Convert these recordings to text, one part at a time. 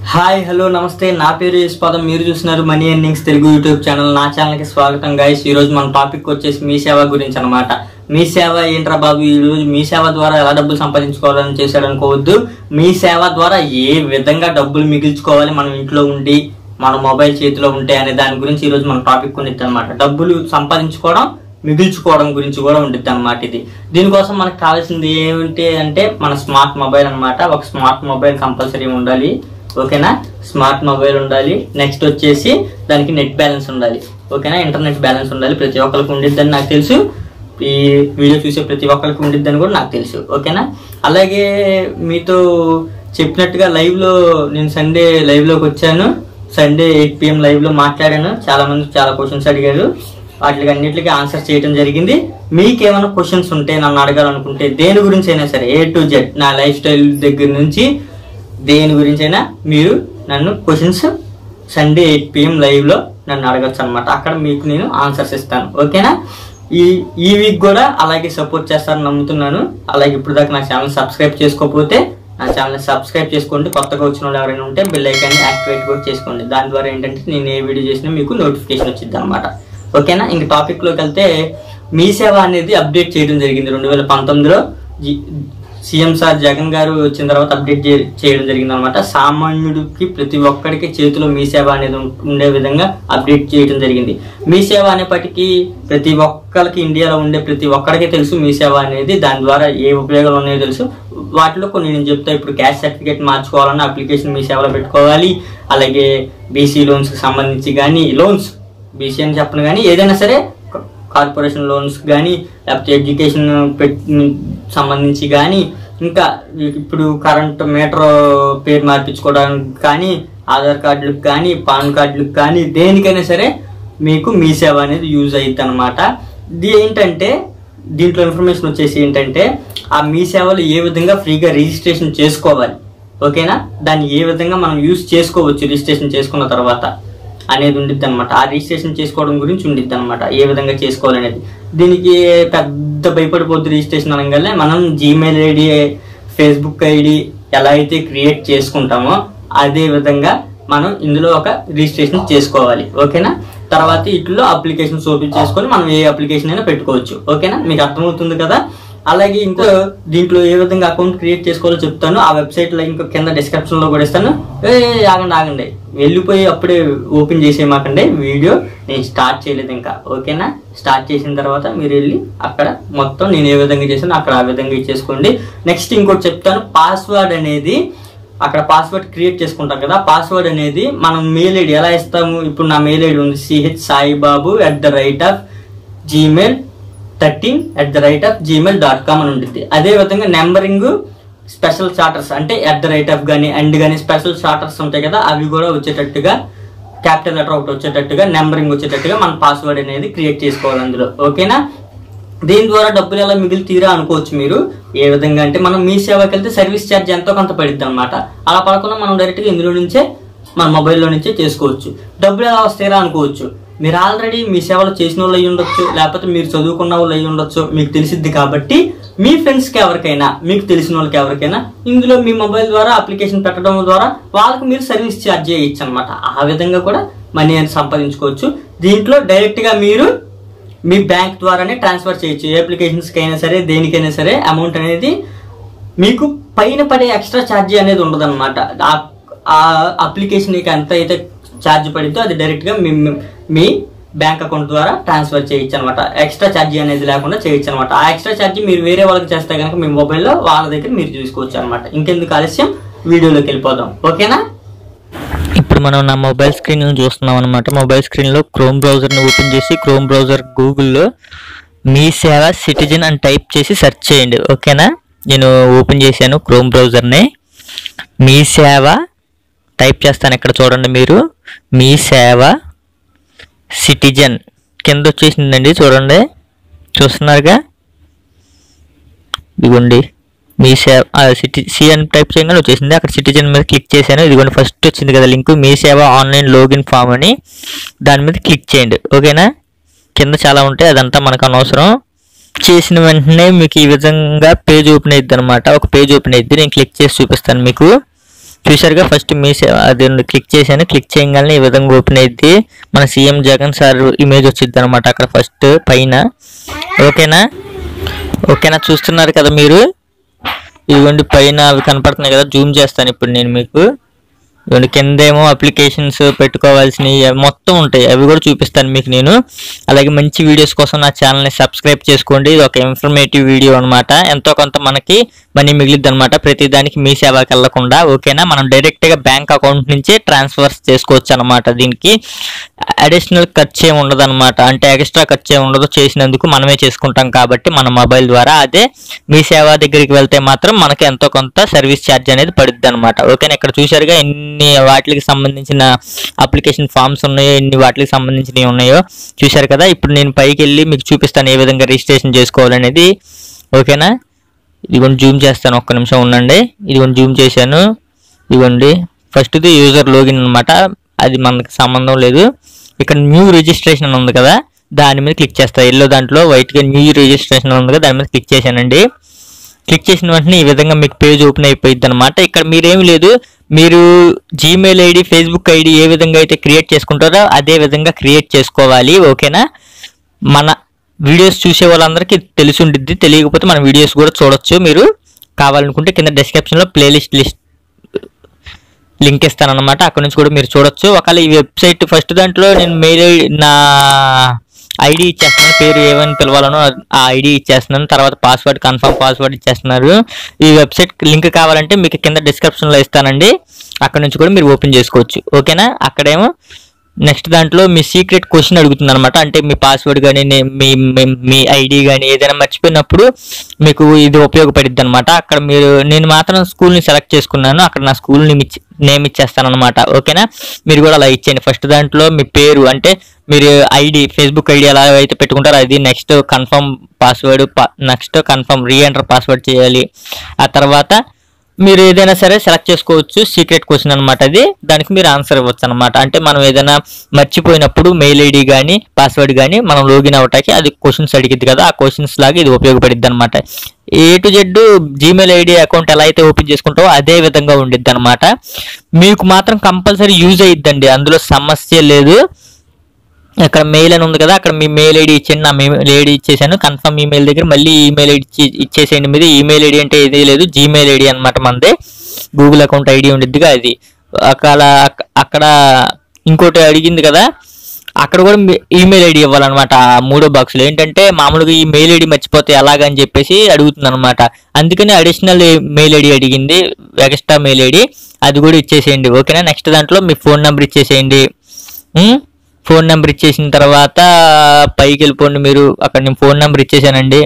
hi hello నమస్తే నా పేరు యశ్పాదం మీరు చూస్తున్నారు money earnings Telugu YouTube channel నా ఛానల్ కి స్వాగతం గైస్ ఈ రోజు మన టాపిక్ వచ్చేసి మీ సేవ గురించి అన్నమాట మీ సేవ ఏంట్రా బాబు ఈ రోజు మీ సేవ ద్వారా ఎలా డబ్బులు సంపాదించుకోవాలని చేశాడు అనుకోవద్దు మీ సేవ ద్వారా ఏ విధంగా డబ్బులు మిగిల్చుకోవాలి మనం ఇంట్లో ఉండి మన మొబైల్ చేతిలో ఉంటే అనే దాని గురించి ఈ రోజు మన టాపిక్ ఉండిద్ది అనమాట డబ్బులు సంపాదించుకోవడం మిగిల్చుకోవడం గురించి కూడా ఉంటుంది అనమాట ఇది దీనికోసం మనకు కావాల్సింది ఏమిటి అంటే మన స్మార్ట్ మొబైల్ అన్నమాట ఒక స్మార్ట్ మొబైల్ కంపల్సరీ ఉండాలి ఓకేనా స్మార్ట్ మొబైల్ ఉండాలి నెక్స్ట్ వచ్చేసి దానికి నెట్ బ్యాలెన్స్ ఉండాలి ఓకేనా ఇంటర్నెట్ బ్యాలెన్స్ ఉండాలి ప్రతి ఒక్కరికి ఉండిద్దని నాకు తెలుసు ఈ వీడియో చూసే ప్రతి ఒక్కరికి ఉండిద్దని కూడా నాకు తెలుసు ఓకేనా అలాగే మీతో చెప్పినట్టుగా లైవ్ లో నేను సండే లైవ్ లోకి వచ్చాను సండే ఎయిట్ పిఎం లైవ్ లో మాట్లాడాను చాలా మంది చాలా క్వశ్చన్స్ అడిగారు వాటికి అన్నిటికీ ఆన్సర్ చేయడం జరిగింది మీకు ఏమైనా క్వశ్చన్స్ ఉంటే నన్ను అడగాలనుకుంటే దేని గురించి అయినా సరే ఏ టు జెడ్ నా లైఫ్ స్టైల్ దగ్గర నుంచి దేని గురించి అయినా మీరు నన్ను questions Sunday eight PM live లో నన్ను అడగచ్చు అనమాట అక్కడ మీకు నేను ఆన్సర్స్ ఇస్తాను ఓకేనా ఈ ఈ వీక్ కూడా అలాగే సపోర్ట్ చేస్తారని నమ్ముతున్నాను అలాగే ఇప్పుడు దాకా నా ఛానల్ సబ్స్క్రైబ్ చేసుకోకపోతే నా ఛానల్ సబ్స్క్రైబ్ చేసుకోండి కొత్తగా వచ్చిన వాళ్ళు ఎవరైనా ఉంటే బెల్ ఐకాన్ని యాక్టివేట్ కూడా చేసుకోండి దాని ద్వారా ఏంటంటే నేను ఏ వీడియో చేసినా మీకు నోటిఫికేషన్ వచ్చింది అనమాట ఓకేనా ఇంక టాపిక్ లోకి వెళ్తే మీ సేవ అనేది అప్డేట్ చేయడం జరిగింది రెండు వేల పంతొమ్మిదిలో సీఎం సార్ జగన్ గారు వచ్చిన తర్వాత అప్డేట్ చే- చేయడం జరిగింది అనమాట సామాన్యుడికి ప్రతి ఒక్కడికి చేతిలో మీ సేవ అనేది ఉం- ఉండే విధంగా అప్డేట్ చేయడం జరిగింది మీ సేవ అనేప్పటికీ ప్రతి ఒక్కరికి ఇండియాలో ఉండే ప్రతి ఒక్కరికి తెలుసు మీ సేవ అనేది దాని ద్వారా ఏ ఉపయోగాలు ఉన్నాయో తెలుసు వాటిలో కొన్ని నేను చెప్తా ఇప్పుడు క్యాష్ సర్టిఫికేట్ మార్చుకోవాలన్న అప్లికేషన్ మీ సేవలో పెట్టుకోవాలి అలాగే బీసీ లోన్స్ కి సంబంధించి కానీ లోన్స్ బీసీ అని చెప్పను కానీ ఏదైనా సరే కార్పొరేషన్ లోన్స్ కానీ లేకపోతే ఎడ్యుకేషన్ పెట్ సంబంధించి కానీ ఇంకా ఇప్పుడు కరెంట్ మీటర్ పేరు మార్పించుకోవడానికి కానీ ఆధార్ కార్డులకు కానీ పాన్ కార్డులకు కానీ దేనికైనా సరే మీకు మీ సేవ అనేది యూజ్ అయ్యిద్ది అనమాట ఇది ఏంటంటే దీంట్లో ఇన్ఫర్మేషన్ వచ్చేసి ఏంటంటే ఆ మీ సేవలు ఏ విధంగా ఫ్రీగా రిజిస్ట్రేషన్ చేసుకోవాలి ఓకేనా దాన్ని ఏ విధంగా మనం యూజ్ చేసుకోవచ్చు రిజిస్ట్రేషన్ చేసుకున్న తర్వాత అనేది ఉండిద్ది అనమాట ఆ రిజిస్ట్రేషన్ చేసుకోవడం గురించి ఉండిద్ది అనమాట ఏ విధంగా చేసుకోవాలనేది దీనికి పెద్ద భయపడిపోద్ది రిజిస్ట్రేషన్ అనగానే మనం జీమెయిల్ ఐడి ఫేస్బుక్ ఐడి ఎలా అయితే క్రియేట్ చేసుకుంటామో అదే విధంగా మనం ఇందులో ఒక రిజిస్ట్రేషన్ చేసుకోవాలి ఓకేనా తర్వాత ఇట్లో అప్లికేషన్స్ ఓపెన్ చేసుకొని మనం ఏ అప్లికేషన్ అయినా పెట్టుకోవచ్చు ఓకేనా మీకు అర్థమవుతుంది కదా అలాగే ఇంకో దీంట్లో ఏ విధంగా అకౌంట్ క్రియేట్ చేసుకోవాలో చెప్తాను ఆ వెబ్సైట్ లో ఇంకా కింద డిస్క్రిప్షన్ లో కూడా ఇస్తాను ఏ ఆగండి ఆగండి వెళ్ళిపోయి అప్పుడే ఓపెన్ చేసేయమాకండి వీడియో నేను స్టార్ట్ చేయలేదు ఇంకా ఓకేనా స్టార్ట్ చేసిన తర్వాత మీరు వెళ్ళి అక్కడ మొత్తం నేను ఏ విధంగా చేసాను అక్కడ ఆ విధంగా ఇచ్చేసుకోండి నెక్స్ట్ ఇంకోటి చెప్తాను పాస్వర్డ్ అనేది అక్కడ పాస్వర్డ్ క్రియేట్ చేసుకుంటాం కదా పాస్వర్డ్ అనేది మనం మెయిల్ ఐడి ఎలా ఇస్తాము ఇప్పుడు నా మెయిల్ ఐడి ఉంది CH Saibabu at the rate of Gmail thirteen at the rate of Gmail dot com అని ఉంటుంది అదే విధంగా నెంబరింగ్ స్పెషల్ చార్టర్స్ అంటే అట్ ద రైట్ ఆఫ్ కానీ అండ్ కానీ స్పెషల్ చార్టర్స్ ఉంటాయి కదా అవి కూడా వచ్చేటట్టుగా క్యాపిటల్ లెటర్ ఒకటి వచ్చేటట్టుగా నెంబరింగ్ వచ్చేటట్టుగా మన పాస్వర్డ్ అనేది క్రియేట్ చేసుకోవాలి అందులో ఓకేనా దీని ద్వారా డబ్బులు ఎలా మిగిలి తీరా అనుకోవచ్చు మీరు ఏ విధంగా అంటే మనం మీ సేవకి వెళ్తే సర్వీస్ ఛార్జ్ ఎంతో కొంత పడిద్ది అనమాట అలా పడకుండా మనం డైరెక్ట్గా ఇందులో నుంచే మన మొబైల్లో నుంచే చేసుకోవచ్చు డబ్బులు ఎలా వస్తాయా అనుకోవచ్చు మీరు ఆల్రెడీ మీ సేవలు చేసిన వాళ్ళు అయ్యి ఉండొచ్చు లేకపోతే మీరు చదువుకున్న వాళ్ళు అయ్యి ఉండొచ్చు మీకు తెలిసిద్ది కాబట్టి మీ ఫ్రెండ్స్కి ఎవరికైనా మీకు తెలిసిన వాళ్ళకి ఎవరికైనా ఇందులో మీ మొబైల్ ద్వారా అప్లికేషన్ పెట్టడం ద్వారా వాళ్ళకి మీరు సర్వీస్ ఛార్జ్ చేయొచ్చు అనమాట ఆ విధంగా కూడా మనీ అని సంపాదించుకోవచ్చు దీంట్లో డైరెక్ట్గా మీరు మీ బ్యాంక్ ద్వారానే ట్రాన్స్ఫర్ చేయొచ్చు ఏ అప్లికేషన్స్కి అయినా సరే దేనికైనా సరే అమౌంట్ అనేది మీకు పైన పడే ఎక్స్ట్రా ఛార్జీ అనేది ఉండదు అనమాట ఆ అప్లికేషన్కి ఎంత అయితే ఛార్జ్ పడిద్దో అది డైరెక్ట్గా మీ మీ బ్యాంక్ అకౌంట్ ద్వారా ట్రాన్స్ఫర్ చేయొచ్చు అనమాట ఎక్స్ట్రా ఛార్జీ అనేది లేకుండా చేయొచ్చు అనమాట ఆ ఎక్స్ట్రా ఛార్జీ మీరు వేరే వాళ్ళకి చేస్తే కనుక మీ మొబైల్లో వాళ్ళ దగ్గర మీరు చూసుకోవచ్చు అనమాట ఇంకెందుకు ఆలస్యం వీడియోలోకి వెళ్ళిపోదాం ఓకేనా ఇప్పుడు మనం నా మొబైల్ స్క్రీన్ చూస్తున్నాం అనమాట మొబైల్ స్క్రీన్లో క్రోమ్ బ్రౌజర్ని ఓపెన్ చేసి క్రోమ్ బ్రౌజర్ గూగుల్లో మీ సేవ సిటిజన్ అని టైప్ చేసి సెర్చ్ చేయండి ఓకేనా నేను ఓపెన్ చేశాను క్రోమ్ బ్రౌజర్ని మీ సేవ టైప్ చేస్తాను ఇక్కడ చూడండి మీరు మీ సేవ సిటిజన్ కింద వచ్చేసిందండి చూడండి చూస్తున్నారుగా ఇదిగోండి మీ సేవ సిటి సి అని టైప్ చేయగానే వచ్చేసింది అక్కడ సిటిజన్ మీద క్లిక్ చేశాను ఇదిగోండి ఫస్ట్ వచ్చింది కదా లింక్ మీ సేవ ఆన్లైన్ లాగిన్ ఫామ్ అని దాని మీద క్లిక్ చేయండి ఓకేనా కింద చాలా ఉంటాయి అదంతా మనకు అనవసరం చేసిన వెంటనే మీకు ఈ విధంగా పేజ్ ఓపెన్ అయ్యిద్ది అనమాట ఒక పేజ్ ఓపెన్ అయ్యిద్ది నేను క్లిక్ చేసి చూపిస్తాను మీకు చూశారుగా ఫస్ట్ మీ సేవ అది క్లిక్ చేశాను క్లిక్ చేయగానే ఈ విధంగా ఓపెన్ అయింది మన సీఎం జగన్ సార్ ఇమేజ్ వచ్చింది అనమాట అక్కడ ఫస్ట్ పైన ఓకేనా ఓకేనా చూస్తున్నారు కదా మీరు ఇదిగోండి పైన అవి కనపడుతున్నాయి కదా జూమ్ చేస్తాను ఇప్పుడు నేను మీకు ఇదిగోండి కిందేమో అప్లికేషన్స్ పెట్టుకోవాల్సినవి అవి మొత్తం ఉంటాయి అవి కూడా చూపిస్తాను మీకు నేను అలాగే మంచి వీడియోస్ కోసం నా ఛానల్ని సబ్స్క్రైబ్ చేసుకోండి ఇది ఒక ఇన్ఫర్మేటివ్ వీడియో అనమాట ఎంతో కొంత మనకి మనీ మిగిలిద్ది అనమాట ప్రతి దానికి మీ సేవకి వెళ్లకుండా ఓకేనా మనం డైరెక్ట్గా బ్యాంక్ అకౌంట్ నుంచే ట్రాన్స్ఫర్స్ చేసుకోవచ్చు అనమాట దీనికి అడిషనల్ ఖర్చు ఏమి ఉండదు అనమాట అంటే ఎక్స్ట్రా ఖర్చు ఏమి ఉండదు చేసినందుకు మనమే చేసుకుంటాం కాబట్టి మన మొబైల్ ద్వారా అదే మీ సేవ దగ్గరికి వెళ్తే మాత్రం మనకి ఎంతో కొంత సర్వీస్ ఛార్జ్ అనేది పడుద్ది అనమాట ఓకేనా ఇక్కడ చూశారుగా ఎన్ని వాటికి సంబంధించిన అప్లికేషన్ ఫామ్స్ ఉన్నాయో ఎన్ని వాటికి సంబంధించినవి ఉన్నాయో చూశారు కదా ఇప్పుడు నేను పైకి వెళ్ళి మీకు చూపిస్తాను ఏ విధంగా రిజిస్ట్రేషన్ చేసుకోవాలనేది ఓకేనా ఇదిగోండి జూమ్ చేస్తాను ఒక్క నిమిషం ఉండండి ఇదిగోండి జూమ్ చేశాను ఇదిగోండి ఫస్ట్ది యూజర్ లోగిన్ అన్నమాట అది మనకి సంబంధం లేదు ఇక్కడ న్యూ రిజిస్ట్రేషన్ అని ఉంది కదా దాని మీద క్లిక్ చేస్తా ఎల్లో దాంట్లో వైట్గా న్యూ రిజిస్ట్రేషన్ ఉంది కదా దాని మీద క్లిక్ చేశానండి క్లిక్ చేసిన వెంటనే ఈ విధంగా మీకు పేజ్ ఓపెన్ అయిపోయింది అనమాట ఇక్కడ మీరేమి లేదు మీరు జీమెయిల్ ఐడి ఫేస్బుక్ ఐడి ఏ విధంగా అయితే క్రియేట్ చేసుకుంటారో అదే విధంగా క్రియేట్ చేసుకోవాలి ఓకేనా మన వీడియోస్ చూసే వాళ్ళందరికీ తెలిసి ఉండిద్ది తెలియకపోతే మన వీడియోస్ కూడా చూడొచ్చు మీరు కావాలనుకుంటే కింద డిస్క్రిప్షన్లో ప్లేలిస్ట్ లిస్ట్ లింక్ ఇస్తాను అనమాట అక్కడ నుంచి కూడా మీరు చూడొచ్చు ఒకవేళ ఈ వెబ్సైట్ ఫస్ట్ దాంట్లో నేను మెయిల్ నా ఐడి ఇచ్చేస్తున్నాను పేరు ఏమని పిలవాలనో ఆ ఐడి ఇచ్చేస్తున్నాను తర్వాత పాస్వర్డ్ కన్ఫర్మ్ పాస్వర్డ్ ఇచ్చేస్తున్నారు ఈ వెబ్సైట్ లింక్ కావాలంటే మీకు కింద డిస్క్రిప్షన్లో ఇస్తానండి అక్కడ నుంచి కూడా మీరు ఓపెన్ చేసుకోవచ్చు ఓకేనా అక్కడేమో నెక్స్ట్ దాంట్లో మీ సీక్రెట్ క్వశ్చన్ అడుగుతుంది అనమాట అంటే మీ పాస్వర్డ్ కానీ మీ మీ- మీ ఐడి కానీ ఏదైనా మర్చిపోయినప్పుడు మీకు ఇది ఉపయోగపడిద్ది అనమాట అక్కడ మీరు నేను మాత్రం స్కూల్ని సెలెక్ట్ చేసుకున్నాను అక్కడ నా స్కూల్ నేమ్ ఇచ్చేస్తాను అనమాట ఓకేనా మీరు కూడా అలా ఇచ్చేయండి ఫస్ట్ దాంట్లో మీ పేరు అంటే మీరు ఐడి ఫేస్బుక్ ఐడి ఎలా అయితే పెట్టుకుంటారో అది next confirm password next confirm reenter password చేయాలి ఆ తర్వాత మీరు ఏదైనా సరే సెలెక్ట్ చేసుకోవచ్చు సీక్రెట్ క్వశ్చన్ అనమాట అది దానికి మీరు ఆన్సర్ ఇవ్వచ్చు అనమాట అంటే మనం ఏదైనా మర్చిపోయినప్పుడు మెయిల్ ఐడి కానీ పాస్వర్డ్ కానీ మనం లాగిన్ అవ్వటానికి అది క్వశ్చన్స్ అడిగిద్ది కదా ఆ క్వశ్చన్స్ లాగా ఇది ఉపయోగపడిద్ది అనమాట A to Z Gmail ID account ఎలా అయితే ఓపెన్ చేసుకుంటావో అదే విధంగా ఉండిద్ది అనమాట మీకు మాత్రం కంపల్సరీ యూజ్ అయ్యిద్దండి అందులో సమస్య లేదు ఇక్కడ మెయిల్ అని ఉంది కదా అక్కడ మీ మెయిల్ ఐడి ఇచ్చేయండి నా మెయిల్ ఐడి ఇచ్చేసాను కన్ఫర్మ్ ఈమెయిల్ దగ్గర మళ్ళీ ఈమెయిల్ ఐడి ఇచ్చి ఇచ్చేసేయండి మీద ఈమెయిల్ ఐడి అంటే ఏదీ లేదు జీమెయిల్ ఐడి అనమాట మనది గూగుల్ అకౌంట్ ఐడి ఉండిద్దిగా అది అక్కడ అక్కడ ఇంకోటి అడిగింది కదా అక్కడ కూడా ఈమెయిల్ ఐడి ఇవ్వాలన్నమాట ఆ మూడో బాక్స్లో ఏంటంటే మామూలుగా ఈ మెయిల్ ఐడి మర్చిపోతే ఎలాగని చెప్పేసి అడుగుతుంది అనమాట అందుకని అడిషనల్ మెయిల్ ఐడి అడిగింది ఎక్స్ట్రా మెయిల్ ఐడి అది కూడా ఇచ్చేసేయండి ఓకేనా నెక్స్ట్ దాంట్లో మీ ఫోన్ నెంబర్ ఇచ్చేసేయండి ఉమ్, ఫోన్ నెంబర్ ఇచ్చేసిన తర్వాత పైకి వెళ్ళిపోండి మీరు అక్కడ నేను ఫోన్ నెంబర్ ఇచ్చేసానండి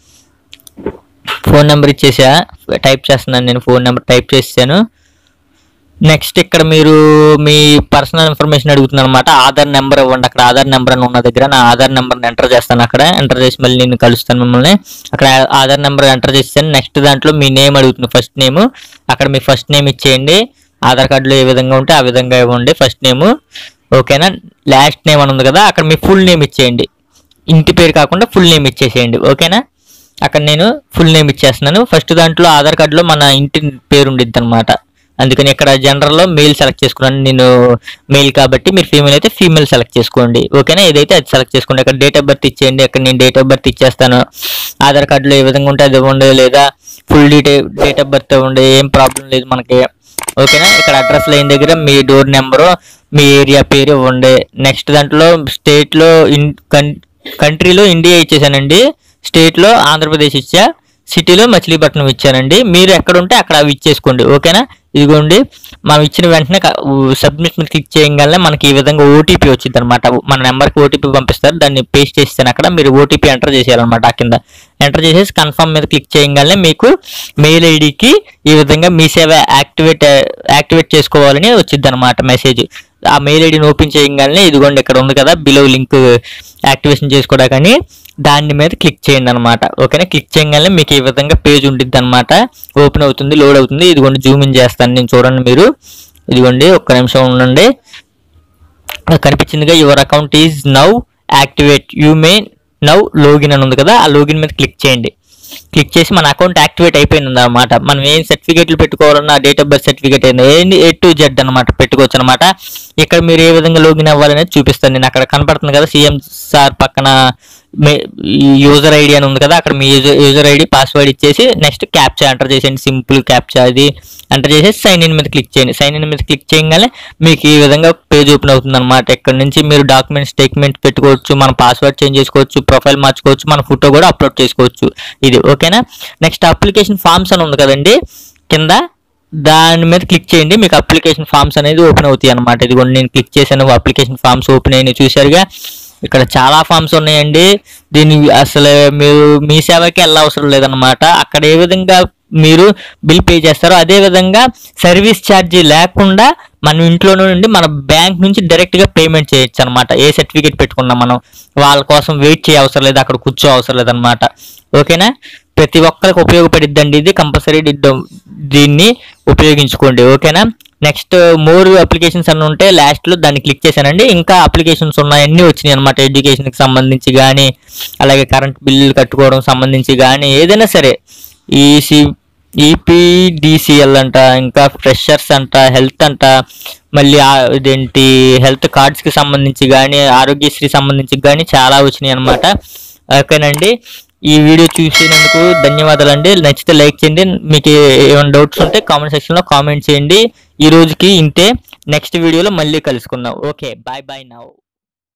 ఫోన్ నెంబర్ ఇచ్చేసా టైప్ చేస్తున్నాను నేను ఫోన్ నెంబర్ టైప్ చేసాను నెక్స్ట్ ఇక్కడ మీరు మీ పర్సనల్ ఇన్ఫర్మేషన్ అడుగుతుంది అనమాట ఆధార్ నెంబర్ ఇవ్వండి అక్కడ ఆధార్ నెంబర్ అని ఉన్న దగ్గర నా ఆధార్ నెంబర్ని ఎంటర్ చేస్తాను అక్కడ ఎంటర్ చేసి మళ్ళీ నేను కలుస్తాను మిమ్మల్ని అక్కడ ఆధార్ నెంబర్ ఎంటర్ చేసాను నెక్స్ట్ దాంట్లో మీ నేమ్ అడుగుతుంది ఫస్ట్ నేమ్ అక్కడ మీ ఫస్ట్ నేమ్ ఇచ్చేయండి ఆధార్ కార్డులో ఏ విధంగా ఉంటే ఆ విధంగా ఇవ్వండి ఫస్ట్ నేమ్ ఓకేనా లాస్ట్ నేమ్ అని ఉంది కదా అక్కడ మీ ఫుల్ నేమ్ ఇచ్చేయండి ఇంటి పేరు కాకుండా ఫుల్ నేమ్ ఇచ్చేసేయండి ఓకేనా అక్కడ నేను ఫుల్ నేమ్ ఇచ్చేస్తున్నాను ఫస్ట్ దాంట్లో ఆధార్ కార్డులో మన ఇంటి పేరు ఉండిద్ది అనమాట అందుకని ఇక్కడ జనరల్లో మెయిల్ సెలెక్ట్ చేసుకున్నాను నేను మెయిల్ కాబట్టి మీరు ఫీమేల్ అయితే ఫీమేల్ సెలెక్ట్ చేసుకోండి ఓకేనా ఏదైతే అది సెలెక్ట్ చేసుకోండి అక్కడ డేట్ ఆఫ్ బర్త్ ఇచ్చేయండి అక్కడ నేను డేట్ ఆఫ్ బర్త్ ఇచ్చేస్తాను ఆధార్ కార్డులో ఏ విధంగా ఉంటే అది ఇవ్వండి లేదా full detail date of birth ఇవ్వండి ఏం ప్రాబ్లం లేదు మనకి ఓకేనా ఇక్కడ అడ్రస్ లైన్ దగ్గర మీ డోర్ నెంబరు మీ ఏరియా పేరు ఇవ్వండి నెక్స్ట్ దాంట్లో స్టేట్లో ఇన్ కంట్రీలో ఇండియా ఇచ్చేసానండి స్టేట్లో ఆంధ్రప్రదేశ్ ఇచ్చా సిటీలో మచిలీపట్నం ఇచ్చానండి మీరు ఎక్కడ ఉంటే అక్కడ అవి ఇచ్చేసుకోండి ఓకేనా ఇదిగోండి మనం ఇచ్చిన వెంటనే సబ్మిట్ మీద క్లిక్ చేయగానే మనకి ఈ విధంగా ఓటీపీ వచ్చింది అనమాట మన నెంబర్కి ఓటీపీ పంపిస్తారు దాన్ని పేస్ట్ చేస్తాను అక్కడ మీరు ఓటీపీ ఎంటర్ చేసేయాలన్నమాట ఆ కింద ఎంటర్ చేసేసి కన్ఫర్మ్ మీద క్లిక్ చేయగానే మీకు మెయిల్ ఐడికి ఈ విధంగా మీ సేవ యాక్టివేట్ యాక్టివేట్ చేసుకోవాలని వచ్చింది అనమాట మెసేజ్ ఆ మెయిల్ ఐడిని ఓపెన్ చేయగానే ఇదిగోండి ఇక్కడ ఉంది కదా బిలో లింక్ యాక్టివేషన్ చేసుకోవడానికని దాని మీద క్లిక్ చేయండి అనమాట ఓకేనా క్లిక్ చేయగానే మీకు ఈ విధంగా పేజ్ ఉంటుంది అనమాట ఓపెన్ అవుతుంది లోడ్ అవుతుంది ఇదిగోండి జూమ్ ఇన్ చేస్తాను నేను చూడండి మీరు ఇదిగోండి ఒక్క నిమిషం ఉండండి కనిపించిందిగా your account is now activate you may now login అని ఉంది కదా ఆ లోగిన్ మీద క్లిక్ చేయండి క్లిక్ చేసి మన అకౌంట్ యాక్టివేట్ అయిపోయింది అనమాట మనం ఏం సర్టిఫికేట్లు పెట్టుకోవాలన్నా డేట్ ఆఫ్ బర్త్ సర్టిఫికేట్ అయినా ఏంటి ఏ టు జెడ్ అనమాట పెట్టుకోవచ్చు అనమాట ఇక్కడ మీరు ఏ విధంగా లాగిన్ అవ్వాలనేది చూపిస్తాను నేను అక్కడ కనపడుతుంది కదా సీఎం సార్ పక్కన యూజర్ ఐడి అని ఉంది కదా అక్కడ మీ యూజర్ ఐడి పాస్వర్డ్ ఇచ్చేసి నెక్స్ట్ క్యాప్చా ఎంటర్ చేసేయండి సింపుల్ క్యాప్చా అది ఎంటర్ చేసేసి సైన్ ఇన్ మీద క్లిక్ చేయండి సైన్ ఇన్ మీద క్లిక్ చేయగానే మీకు ఈ విధంగా పేజ్ ఓపెన్ అవుతుంది అనమాట ఇక్కడ నుంచి మీరు డాక్యుమెంట్ స్టేట్మెంట్ పెట్టుకోవచ్చు మన పాస్వర్డ్ చేంజ్ చేసుకోవచ్చు ప్రొఫైల్ మార్చుకోవచ్చు మన ఫోటో కూడా అప్లోడ్ చేసుకోవచ్చు ఇది ఓకేనా నెక్స్ట్ అప్లికేషన్ ఫామ్స్ అని ఉంది కదండి కింద దాని మీద క్లిక్ చేయండి మీకు అప్లికేషన్ ఫామ్స్ అనేది ఓపెన్ అవుతాయి అనమాట ఇదిగోండి నేను క్లిక్ చేశాను అప్లికేషన్ ఫామ్స్ ఓపెన్ అయినాయి చూసారుగా ఇక్కడ చాలా ఫామ్స్ ఉన్నాయండి దీన్ని అసలు మీరు మీ సేవకి వెళ్ళవసరం లేదనమాట అక్కడ ఏ విధంగా మీరు బిల్ పే చేస్తారో అదే విధంగా సర్వీస్ ఛార్జీ లేకుండా మనం ఇంట్లో నుండి మన బ్యాంక్ నుంచి డైరెక్ట్గా పేమెంట్ చేయొచ్చు అనమాట ఏ సర్టిఫికేట్ పెట్టుకున్నా మనం వాళ్ళ కోసం వెయిట్ చేయ అవసరం లేదు అక్కడ కూర్చో అవసరం లేదనమాట ఓకేనా ప్రతి ఒక్కరికి ఉపయోగపడిద్దండి ఇది కంపల్సరీ దీన్ని ఉపయోగించుకోండి ఓకేనా నెక్స్ట్ మోర్ అప్లికేషన్స్ అన్ని ఉంటే లాస్ట్లో దాన్ని క్లిక్ చేశానండి ఇంకా అప్లికేషన్స్ ఉన్నాయి అన్నీ వచ్చినాయి అనమాట ఎడ్యుకేషన్కి సంబంధించి కానీ అలాగే కరెంట్ బిల్లులు కట్టుకోవడం సంబంధించి కానీ ఏదైనా సరే ఈసీ ఈపీడిసిఎల్ అంట ఇంకా ఫ్రెషర్స్ అంట హెల్త్ అంట మళ్ళీ ఆ- ఇదేంటి హెల్త్ కార్డ్స్కి సంబంధించి కానీ ఆరోగ్యశ్రీ సంబంధించి కానీ చాలా వచ్చినాయి అనమాట ఓకేనండి ఈ వీడియో చూసినందుకు ధన్యవాదాలండి నచ్చితే లైక్ చేయండి మీకు ఏమైనా డౌట్స్ ఉంటే కామెంట్ సెక్షన్లో కామెంట్ చేయండి ఈ రోజుకి ఇంతే నెక్స్ట్ వీడియోలో మళ్ళీ కలుసుకుందాం ఓకే బాయ్ బాయ్ నౌ